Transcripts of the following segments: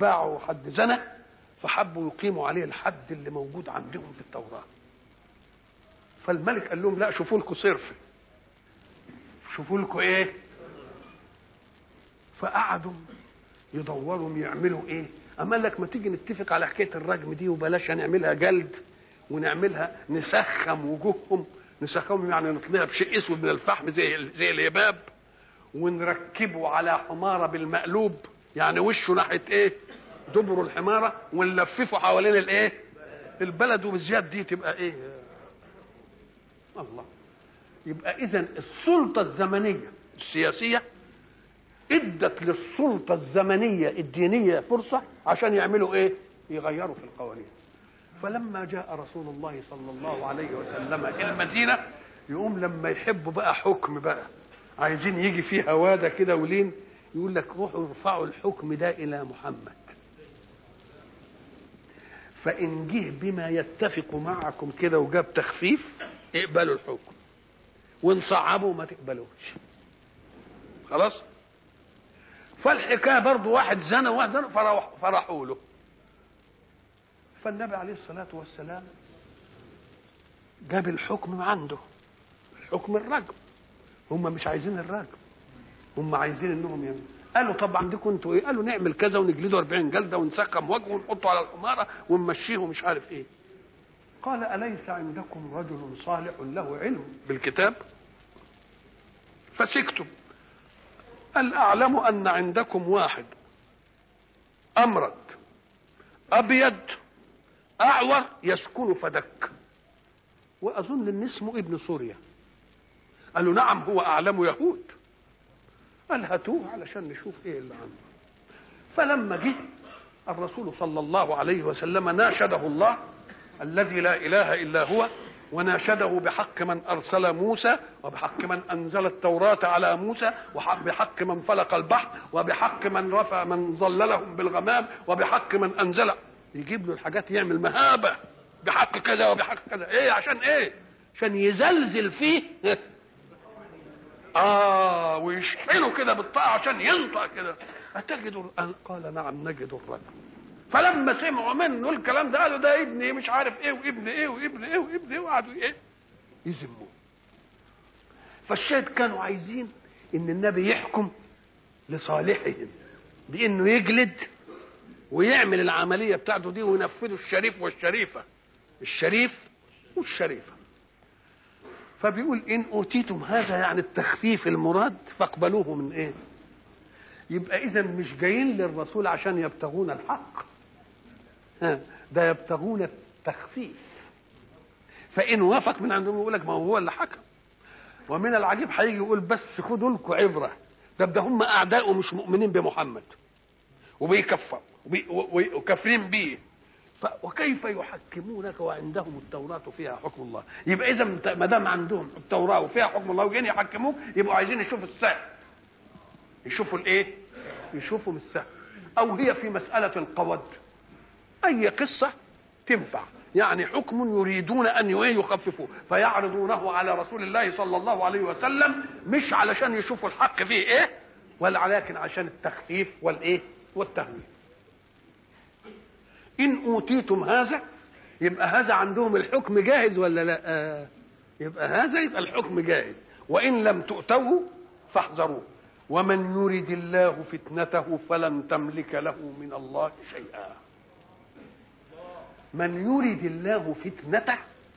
باعوا حد زنى فحبوا يقيموا عليه الحد اللي موجود عندهم في التوراه فالملك قال لهم لا شوفوا لكم صرف شوفوا لكم ايه فقعدوا يدوروا يعملوا ايه اما قال لك ما تيجي نتفق على حكايه الرجم دي وبلاش نعملها جلد ونعملها نسخم وجوههم نسخمهم يعني نطلعها بشيء اسود من الفحم زي زي اليباب ونركبه على حماره بالمقلوب يعني وشه ناحيه ايه دبر الحماره ونلففه حوالين الايه البلد وبالزياد دي تبقى ايه الله يبقى اذا السلطه الزمنيه السياسيه ادت للسلطه الزمنيه الدينيه فرصه عشان يعملوا ايه يغيروا في القوانين فلما جاء رسول الله صلى الله عليه وسلم المدينه يقوم لما يحبوا بقى حكم بقى عايزين يجي فيه هواده كده ولين يقول لك روحوا ارفعوا الحكم ده الى محمد فان جه بما يتفق معكم كده وجاب تخفيف اقبلوا الحكم وان صعبوا ما تقبلوش خلاص فالحكايه برضه واحد زنى وواحد زنى فرح فرحوا له فالنبي عليه الصلاه والسلام جاب الحكم عنده الحكم الرجم هم مش عايزين الرجم هم عايزين انهم يعملوا قالوا طب عندكم انتوا ايه؟ قالوا نعمل كذا ونجلده 40 جلده ونسقم وجهه ونحطه على الحماره ونمشيه ومش عارف ايه. قال اليس عندكم رجل صالح له علم بالكتاب؟ فسكتم. قال اعلم ان عندكم واحد امرد ابيض اعور يسكن فدك واظن ان اسمه ابن سوريا قالوا نعم هو اعلم يهود قال هاتوه علشان نشوف ايه اللي عنده فلما جه الرسول صلى الله عليه وسلم ناشده الله الذي لا اله الا هو وناشده بحق من ارسل موسى وبحق من انزل التوراه على موسى وبحق من فلق البحر وبحق من رفع من ظللهم بالغمام وبحق من انزل يجيب له الحاجات يعمل مهابه بحق كذا وبحق كذا ايه عشان ايه عشان يزلزل فيه اه ويشحنه كده بالطاعه عشان ينطق كده اتجد قال نعم نجد الرجل فلما سمعوا منه الكلام ده قالوا ده ابني مش عارف ايه وابن ايه وابن ايه وابن ايه وقعدوا ايه يذموه فالشاهد كانوا عايزين ان النبي يحكم لصالحهم بانه يجلد ويعمل العمليه بتاعته دي وينفذوا الشريف والشريفه الشريف والشريفه فبيقول ان اوتيتم هذا يعني التخفيف المراد فاقبلوه من ايه يبقى اذا مش جايين للرسول عشان يبتغون الحق ها ده يبتغون التخفيف فان وافق من عندهم يقول لك ما هو اللي حكم ومن العجيب هيجي يقول بس خدوا لكم عبره ده ده هم اعداء ومش مؤمنين بمحمد وبيكفروا وكافرين بيه وكيف يحكمونك وعندهم التوراة فيها حكم الله يبقى إذا ما دام عندهم التوراة وفيها حكم الله وجايين يحكموك يبقوا عايزين يشوفوا السهل يشوفوا الايه يشوفوا السهل او هي في مسألة القود اي قصة تنفع يعني حكم يريدون ان يخففوه فيعرضونه على رسول الله صلى الله عليه وسلم مش علشان يشوفوا الحق فيه ايه ولا لكن عشان التخفيف والايه والتهويل ان اوتيتم هذا يبقى هذا عندهم الحكم جاهز ولا لا آه يبقى هذا يبقى الحكم جاهز وان لم تؤتوه فاحذروه ومن يرد الله فتنته فلن تملك له من الله شيئا من يرد الله فتنته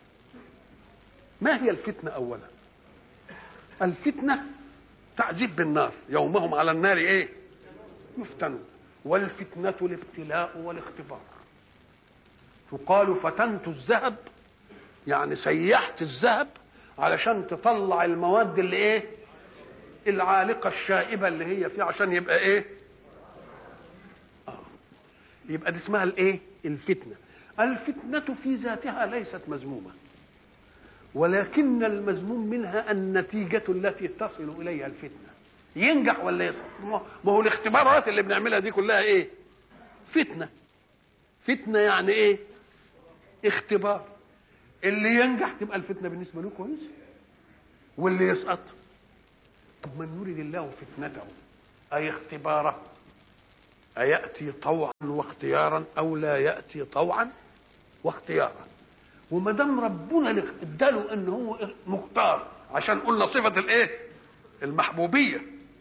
ما هي الفتنه اولا الفتنه تعذيب بالنار يومهم على النار ايه يفتنون والفتنه الابتلاء والاختبار يقال فتنت الذهب يعني سيحت الذهب علشان تطلع المواد اللي ايه العالقه الشائبه اللي هي فيه عشان يبقى ايه آه. يبقى دي اسمها الايه الفتنه الفتنه في ذاتها ليست مذمومه ولكن المذموم منها النتيجه التي تصل اليها الفتنه ينجح ولا يسقط ما هو الاختبارات اللي بنعملها دي كلها ايه فتنه فتنه يعني ايه اختبار اللي ينجح تبقى الفتنه بالنسبه له كويسه واللي يسقط طب من يريد الله فتنته اي اختباره أيأتي طوعا واختيارا أو لا يأتي طوعا واختيارا وما دام ربنا اللي اداله ان هو مختار عشان قلنا صفه الايه المحبوبيه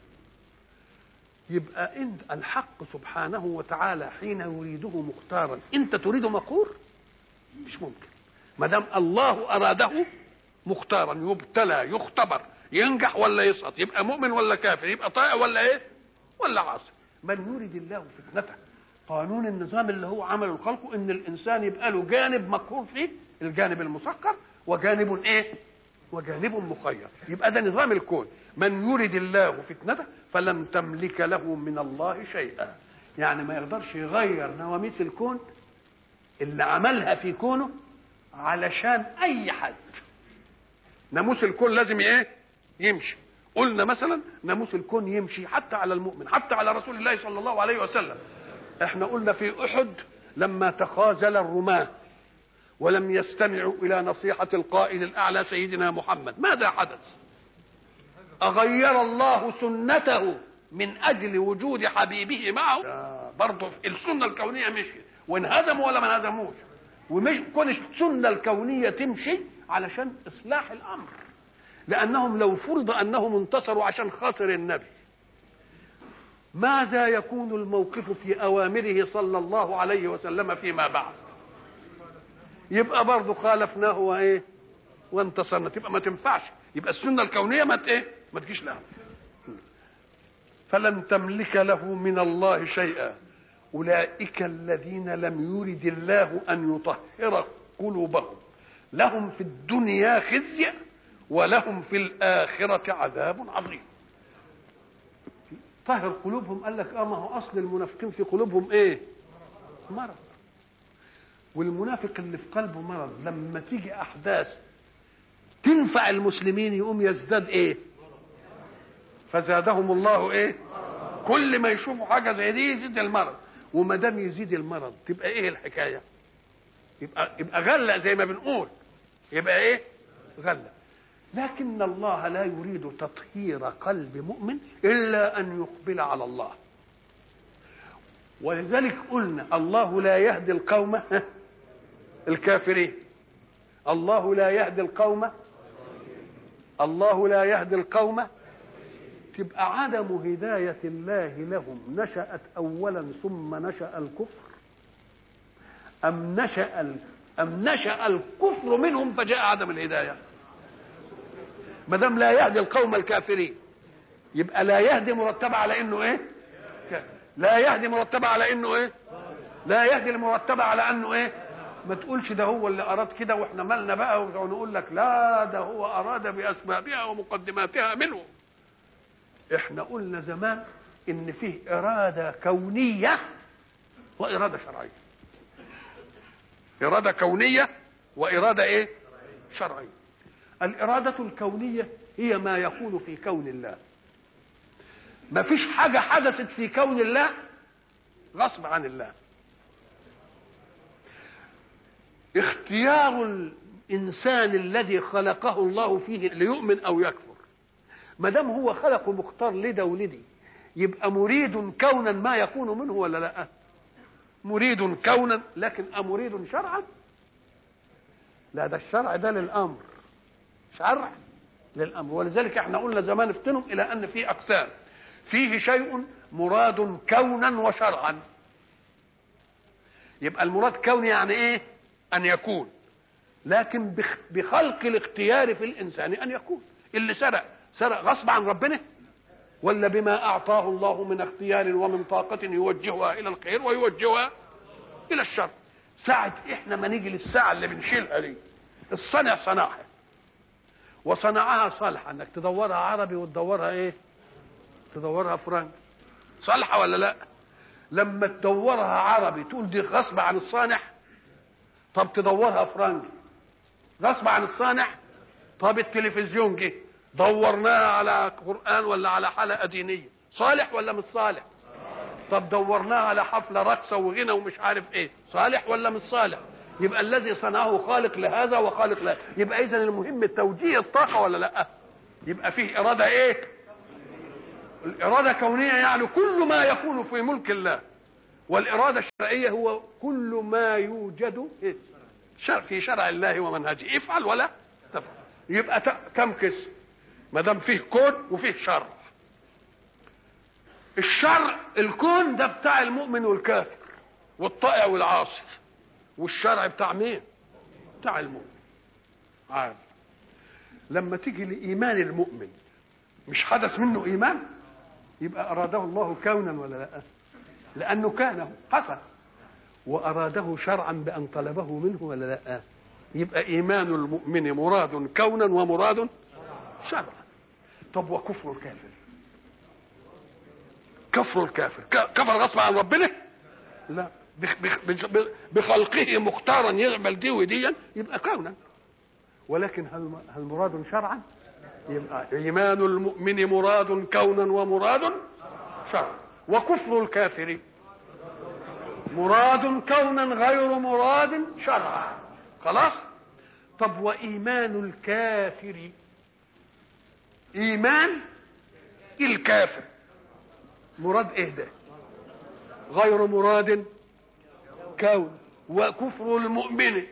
يبقى انت الحق سبحانه وتعالى حين يريده مختارا انت تريد مقهور مش ممكن ما دام الله اراده مختارا يبتلى يختبر ينجح ولا يسقط يبقى مؤمن ولا كافر يبقى طائع ولا ايه ولا عاصي من يريد الله فتنته قانون النظام اللي هو عمله الخلق ان الانسان يبقى له جانب مقهور فيه الجانب المسخر وجانب ايه وجانب مخير يبقى ده نظام الكون من يريد الله فتنته فلم تملك له من الله شيئا يعني ما يقدرش يغير نواميس الكون اللي عملها في كونه علشان اي حد ناموس الكون لازم ايه يمشي قلنا مثلا ناموس الكون يمشي حتى على المؤمن حتى على رسول الله صلى الله عليه وسلم احنا قلنا في احد لما تخاذل الرماه ولم يستمعوا الى نصيحه القائد الاعلى سيدنا محمد ماذا حدث اغير الله سنته من اجل وجود حبيبه معه برضه السنه الكونيه مشي وانهدموا ولا ما انهدموش وكون السنه الكونيه تمشي علشان اصلاح الامر لانهم لو فرض انهم انتصروا عشان خاطر النبي ماذا يكون الموقف في اوامره صلى الله عليه وسلم فيما بعد يبقى برضه خالفناه وايه وانتصرنا تبقى ما تنفعش يبقى السنه الكونيه ما ايه ما تجيش لها فلن تملك له من الله شيئا اولئك الذين لم يرد الله ان يطهر قلوبهم لهم في الدنيا خزي ولهم في الاخره عذاب عظيم طهر قلوبهم قال لك اه ما هو اصل المنافقين في قلوبهم ايه مرض والمنافق اللي في قلبه مرض لما تيجي احداث تنفع المسلمين يقوم يزداد ايه فزادهم الله ايه كل ما يشوفوا حاجه زي دي يزيد المرض وما دام يزيد المرض تبقى ايه الحكايه يبقى يبقى غله زي ما بنقول يبقى ايه غله لكن الله لا يريد تطهير قلب مؤمن الا ان يقبل على الله ولذلك قلنا الله لا يهدي القوم الكافرين الله لا يهدي القوم الله لا يهدي القوم تبقى عدم هداية الله لهم نشأت أولا ثم نشأ الكفر أم نشأ أم نشأ الكفر منهم فجاء عدم الهداية ما دام لا يهدي القوم الكافرين يبقى لا يهدي مرتبة على انه ايه لا يهدي مرتبة على انه ايه لا يهدي المرتبة على انه ايه ما تقولش ده هو اللي اراد كده واحنا مالنا بقى ونقول لك لا ده هو اراد باسبابها ومقدماتها منه احنا قلنا زمان ان فيه اراده كونيه واراده شرعيه اراده كونيه واراده ايه شرعيه الاراده الكونيه هي ما يكون في كون الله ما فيش حاجه حدثت في كون الله غصب عن الله اختيار الانسان الذي خلقه الله فيه ليؤمن او يكفر ما دام هو خلقه مختار لده ولدي يبقى مريد كونا ما يكون منه ولا لا مريد كونا لكن امريد شرعا لا ده الشرع ده للامر شرع للامر ولذلك احنا قلنا زمان افتنهم الى ان في اقسام فيه شيء مراد كونا وشرعا يبقى المراد كوني يعني ايه ان يكون لكن بخلق الاختيار في الانسان ان يكون اللي سرق سرق غصب عن ربنا ولا بما اعطاه الله من اختيار ومن طاقه يوجهها الى الخير ويوجهها الى الشر ساعة احنا ما نيجي للساعة اللي بنشيلها دي الصنع صنعها وصنعها صالحة انك تدورها عربي وتدورها ايه تدورها فرنك صالحة ولا لا لما تدورها عربي تقول دي غصب عن الصانع طب تدورها فرنك غصب عن الصانع طب التلفزيون جه دورناها على قرآن ولا على حلقة دينية صالح ولا مش صالح طب دورناها على حفلة رقصة وغنى ومش عارف ايه صالح ولا مش صالح يبقى الذي صنعه خالق لهذا وخالق له يبقى اذا المهم توجيه الطاقة ولا لا يبقى فيه إرادة ايه الإرادة كونية يعني كل ما يكون في ملك الله والاراده الشرعيه هو كل ما يوجد إيه؟ شرع في شرع الله ومنهجه افعل ولا تفعل يبقى ت- كم قسم ما دام فيه كون وفيه شرع الشرع الكون ده بتاع المؤمن والكافر والطائع والعاصي والشرع بتاع مين بتاع المؤمن عادي لما تيجي لايمان المؤمن مش حدث منه ايمان يبقى اراده الله كونا ولا لا لانه كان حصل واراده شرعا بان طلبه منه ولا لا يبقى ايمان المؤمن مراد كونا ومراد شرعا طب وكفر الكافر كفر الكافر ك- كفر غصب عن ربنا لا بخ- بخ- بخ- بخلقه مختارا يعمل دي ودي يبقى كونا ولكن هل هل مراد شرعا يبقى ايمان المؤمن مراد كونا ومراد شرعا وكفر الكافر مراد كونا غير مراد شرعا خلاص طب وايمان الكافر ايمان الكافر مراد ايه ده غير مراد كون وكفر المؤمن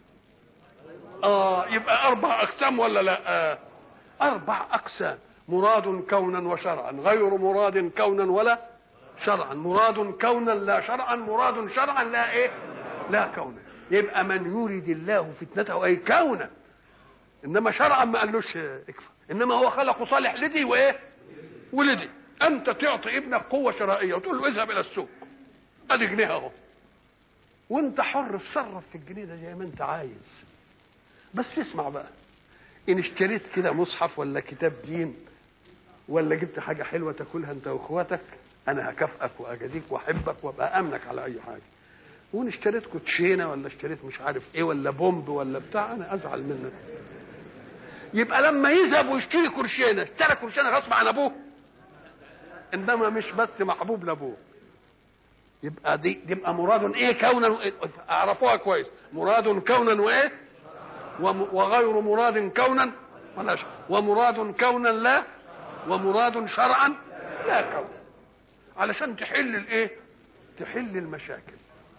اه يبقى اربع اقسام ولا لا آه. اربع اقسام مراد كونا وشرعا غير مراد كونا ولا شرعا مراد كونا لا شرعا مراد شرعا لا ايه لا كونا يبقى من يريد الله فتنته اي كونا انما شرعا ما قالوش اكفر انما هو خلقه صالح لدي وايه ولدي انت تعطي ابنك قوه شرائيه وتقول له اذهب الى السوق ادي جنيه اهو وانت حر تصرف في الجنيه ده زي ما انت عايز بس اسمع بقى ان اشتريت كده مصحف ولا كتاب دين ولا جبت حاجه حلوه تاكلها انت واخواتك انا هكافئك واجازيك واحبك وابقى امنك على اي حاجه وان اشتريت كوتشينه ولا اشتريت مش عارف ايه ولا بومب ولا بتاع انا ازعل منك يبقى لما يذهب ويشتري كرشينه اشترى كرشينه غصب عن ابوه انما مش بس محبوب لابوه يبقى دي يبقى مراد ايه كونا وإيه؟ اعرفوها كويس مراد كونا وايه وم- وغير مراد كونا ولا شرعا ومراد كونا لا ومراد شرعا لا كونا علشان تحل الايه تحل المشاكل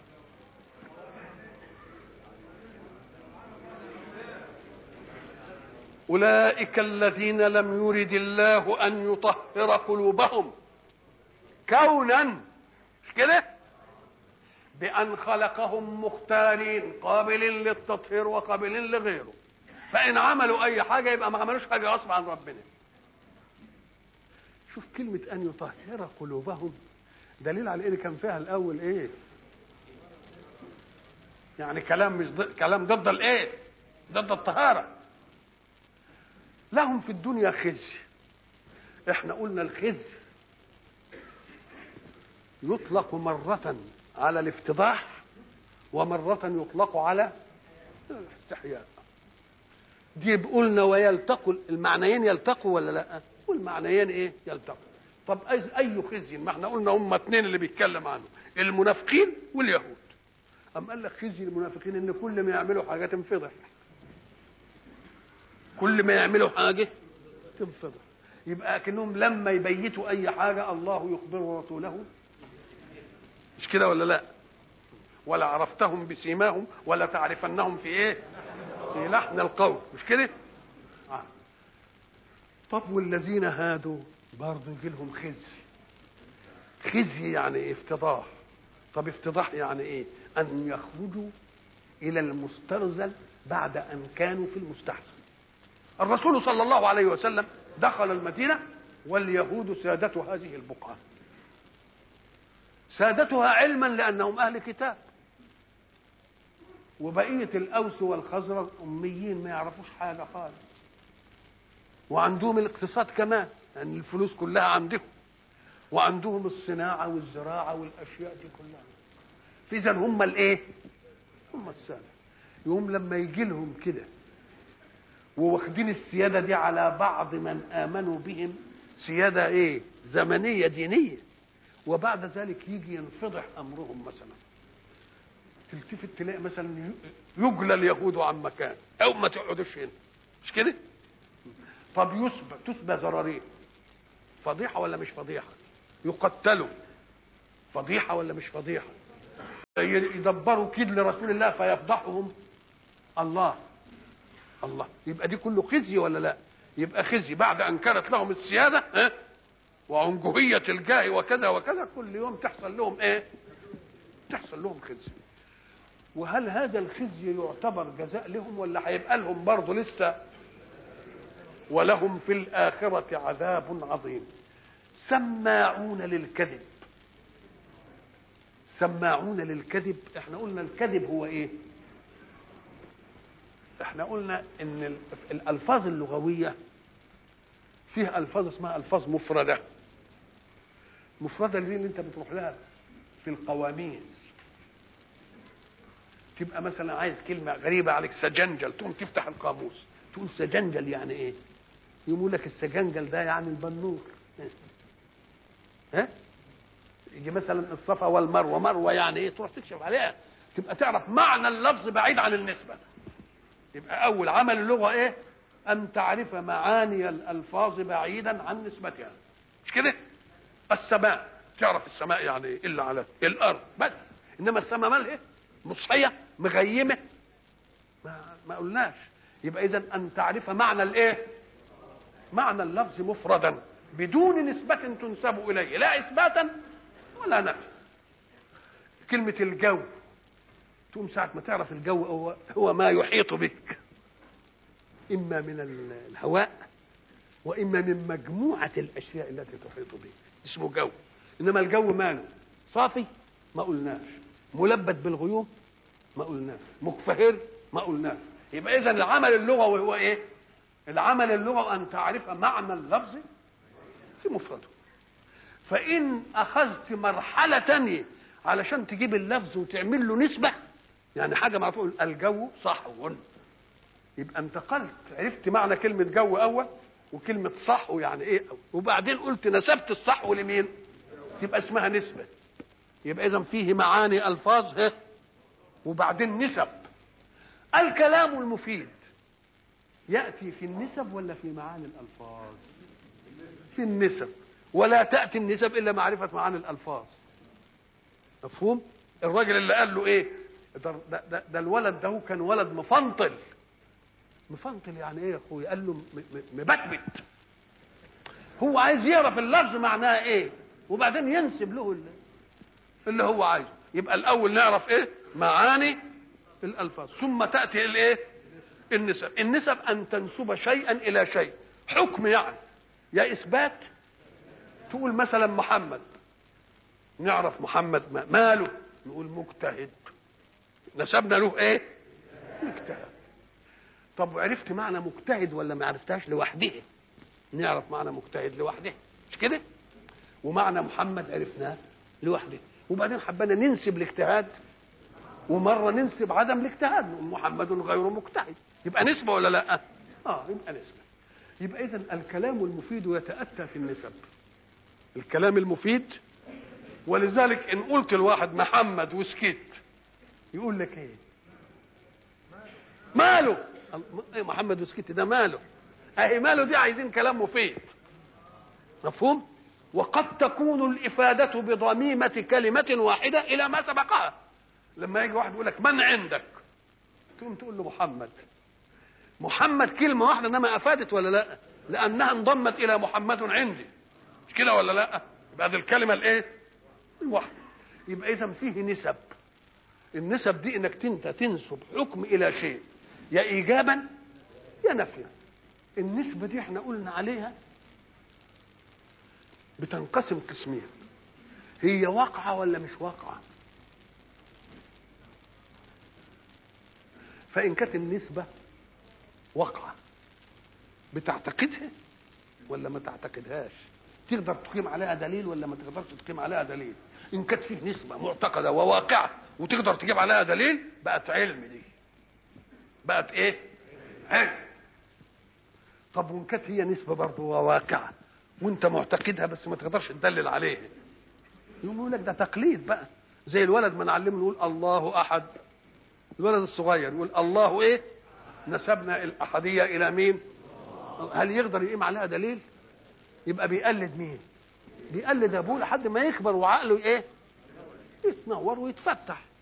اولئك الذين لم يرد الله ان يطهر قلوبهم كونا مش كده بأن خلقهم مختارين قابلين للتطهير وقابلين لغيره فإن عملوا أي حاجة يبقى ما عملوش حاجة غصب عن ربنا شوف كلمة أن يطهر قلوبهم دليل على إن كان فيها الأول إيه يعني كلام مش ضد كلام ضد الإيه ضد الطهارة لهم في الدنيا خزي احنا قلنا الخزي يطلق مرة على الافتضاح ومرة يطلق على الاستحياء دي قلنا ويلتقوا المعنيين يلتقوا ولا لا والمعنيين ايه يلتقوا طب أي- اي خزي ما احنا قلنا هم اتنين اللي بيتكلم عنه المنافقين واليهود أم قال لك خزي المنافقين ان كل ما يعملوا حاجه تنفضح كل ما يعملوا حاجه تنفضح يبقى كأنهم لما يبيتوا اي حاجه الله يخبر رسوله مش كده ولا لا ولا عرفتهم بسيماهم ولا تعرفنهم في ايه في لحن القول مش كده آه. طب والذين هادوا برضه يجي لهم خزي خزي يعني إيه؟ افتضاح طب افتضاح يعني ايه ان يخرجوا الى المسترزل بعد ان كانوا في المستحسن الرسول صلى الله عليه وسلم دخل المدينه واليهود سادة هذه البقعه سادتها علما لانهم اهل كتاب وبقيه الاوس والخزرج اميين ما يعرفوش حاجه خالص وعندهم الاقتصاد كمان لان يعني الفلوس كلها عندهم وعندهم الصناعه والزراعه والاشياء دي كلها اذا هم الايه هم الساده يوم لما يجي لهم كده وواخدين السياده دي على بعض من امنوا بهم سياده ايه زمنيه دينيه وبعد ذلك يجي ينفضح امرهم مثلا تلتفت تلاقي مثلا يجلى اليهود عن مكان او ما تقعدوش هنا مش كده طب يسبى تسبى زرارين فضيحه ولا مش فضيحه يقتلوا فضيحه ولا مش فضيحه يدبروا كيد لرسول الله فيفضحهم الله الله يبقى دي كله خزي ولا لا يبقى خزي بعد ان كانت لهم السياده ها وعنجهيه الجاه وكذا وكذا كل يوم تحصل لهم ايه تحصل لهم خزي وهل هذا الخزي يعتبر جزاء لهم ولا هيبقى لهم برضه لسه ولهم في الآخرة عذاب عظيم سماعون للكذب سماعون للكذب احنا قلنا الكذب هو ايه احنا قلنا ان الالفاظ اللغويه فيها الفاظ اسمها الفاظ مفرده مفرده دي اللي انت بتروح لها في القواميس تبقى مثلا عايز كلمه غريبه عليك سجنجل تقوم تفتح القاموس تقول سجنجل يعني ايه يقول لك السجنجل ده يعني البنور ها يجي مثلا الصفا والمروه مروه يعني ايه تروح تكشف عليها تبقى تعرف معنى اللفظ بعيد عن النسبه يبقى اول عمل اللغه ايه ان تعرف معاني الالفاظ بعيدا عن نسبتها مش كده السماء تعرف السماء يعني ايه الا على الارض بس انما السماء مالها مصحيه مغيمه ما, ما قلناش يبقى اذا ان تعرف معنى الايه معنى اللفظ مفردا بدون نسبة تنسب إليه لا إثباتا ولا نفي كلمة الجو تقوم ساعة ما تعرف الجو هو, هو ما يحيط بك إما من الهواء وإما من مجموعة الأشياء التي تحيط بك اسمه جو إنما الجو ماله صافي ما قلناش ملبد بالغيوم ما قلناش مكفهر ما قلناش يبقى إذا العمل اللغوي هو إيه؟ العمل اللغوي أن تعرف معنى اللفظ في مفرده فإن أخذت مرحلة تانية علشان تجيب اللفظ وتعمل له نسبة يعني حاجة ما تقول الجو صحو يبقى انتقلت عرفت معنى كلمة جو أول وكلمة صحو يعني إيه وبعدين قلت نسبت الصحو لمين تبقى اسمها نسبة يبقى إذا فيه معاني ألفاظ ها وبعدين نسب الكلام المفيد يأتي في النسب ولا في معاني الألفاظ في النسب ولا تأتي النسب إلا معرفة معاني الألفاظ مفهوم الراجل اللي قال له إيه ده, ده, ده الولد ده كان ولد مفنطل مفنطل يعني ايه يا اخويا قال له مبتبت هو عايز يعرف اللفظ معناه ايه وبعدين ينسب له اللي, اللي هو عايزه يبقى الاول نعرف ايه معاني الالفاظ ثم تاتي الايه النسب النسب ان تنسب شيئا الى شيء حكم يعني يا اثبات تقول مثلا محمد نعرف محمد ماله نقول مجتهد نسبنا له ايه مجتهد طب عرفت معنى مجتهد ولا ما عرفتهاش لوحده نعرف معنى مجتهد لوحده مش كده ومعنى محمد عرفناه لوحده وبعدين حبينا ننسب الاجتهاد ومره ننسب عدم الاجتهاد نقول محمد غير مجتهد يبقى نسبه ولا لا اه يبقى نسبه يبقى اذا الكلام المفيد يتاتى في النسب الكلام المفيد ولذلك ان قلت الواحد محمد وسكت يقول لك ايه ماله محمد وسكت ده ماله اهي ماله دي عايزين كلام مفيد مفهوم وقد تكون الافاده بضميمه كلمه واحده الى ما سبقها لما يجي واحد يقول لك من عندك تقوم تقول له محمد محمد كلمه واحده انما افادت ولا لا لانها انضمت الى محمد عندي مش كده ولا لا يبقى دي الكلمه الايه الواحده يبقى اذا فيه نسب النسب دي انك انت تنسب حكم الى شيء يا ايجابا يا نفيا النسبه دي احنا قلنا عليها بتنقسم قسمين هي واقعه ولا مش واقعه فان كانت النسبه واقعه بتعتقدها ولا ما تعتقدهاش تقدر تقيم عليها دليل ولا ما تقدرش تقيم عليها دليل ان كانت فيه نسبه معتقده وواقعه وتقدر تجيب عليها دليل بقت علم دي بقت ايه علم طب وان كانت هي نسبه برضه وواقعه وانت معتقدها بس ما تقدرش تدلل عليها يقول لك ده تقليد بقى زي الولد ما نعلمه نقول الله احد الولد الصغير يقول الله ايه نسبنا الاحديه الى مين هل يقدر يقيم عليها دليل يبقى بيقلد مين بيقلد ابوه لحد ما يكبر وعقله ايه يتنور ويتفتح